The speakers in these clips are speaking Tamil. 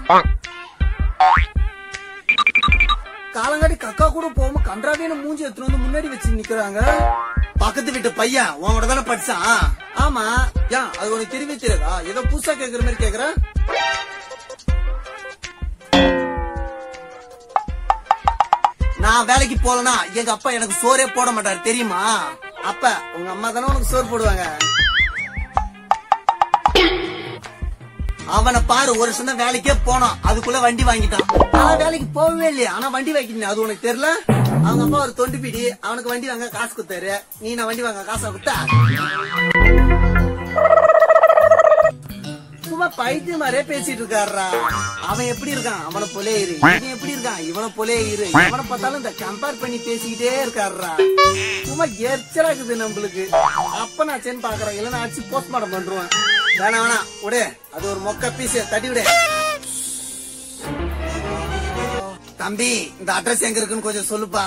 காலங்காட்டி கக்கா கூட போகாம கன்றாவியான மூஞ்சி எடுத்துட்டு வந்து முன்னாடி வச்சு நிக்கிறாங்க பக்கத்து வீட்டு பையன் உன் கூட தானே படிச்சான் ஆமா ஏன் அது உனக்கு தெரியவே தெரியாதா ஏதோ புதுசா கேக்குற மாதிரி கேக்குற நான் வேலைக்கு போலனா எங்க அப்பா எனக்கு சோறே போட மாட்டாரு தெரியுமா அப்ப உங்க அம்மா தானே உனக்கு சோறு போடுவாங்க அவனை பாரு ஒரு வருஷம் தான் வேலைக்கே போனான் அதுக்குள்ள வண்டி வாங்கிட்டான் நான் வேலைக்கு போகவே இல்லையா ஆனா வண்டி வைக்கணும் அது உனக்கு தெரியல அவங்க அப்பா ஒரு தொண்டு பீடி அவனுக்கு வண்டி வாங்க காசு கொடுத்தாரு நீ நான் வண்டி வாங்க காசா கொடுத்தா சும்மா பைத்தியம் மாதிரியே பேசிட்டு இருக்காருடா அவன் எப்படி இருக்கான் அவனை போலே இரு இவன் எப்படி இருக்கான் இவனை போலே இரு எவனை பார்த்தாலும் இந்த கம்பேர் பண்ணி பேசிக்கிட்டே இருக்காருடா சும்மா எரிச்சலா இருக்குது நம்மளுக்கு அப்ப நான் சென் பாக்குறேன் இல்லைன்னா அடிச்சு போஸ்ட்மார்ட்டம் பண்ருவேன் வேணாம் வேணாம் விடு அது ஒரு மொக்க பீஸ் தட்டி விடு தம்பி இந்த அட்ரஸ் எங்க இருக்குன்னு கொஞ்சம் சொல்லுப்பா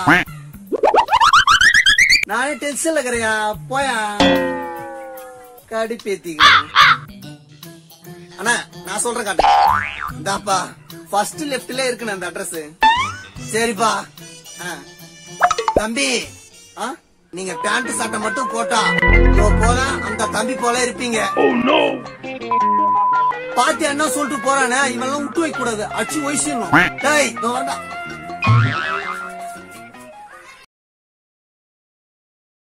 நானே டென்ஷன்ல இருக்கிறையா போயா கடுப்பேத்திக்கிறேன் அண்ணா நான் சொல்றேன் காட்டு இந்தாப்பா ஃபர்ஸ்ட் லெஃப்ட்ல இருக்குண்ணே அந்த அட்ரஸ் சரிப்பா ஆ. தம்பி ஆ? நீங்க பேண்ட் சட்டை மட்டும் போட்டா இதோ போல அந்த தம்பி போல இருப்பீங்க பாத்தி என்ன சொல்லிட்டு போறானே இவெல்லாம் விட்டு வைக்க கூடாது அச்சு வயசிடணும் டேய் இதோ வரடா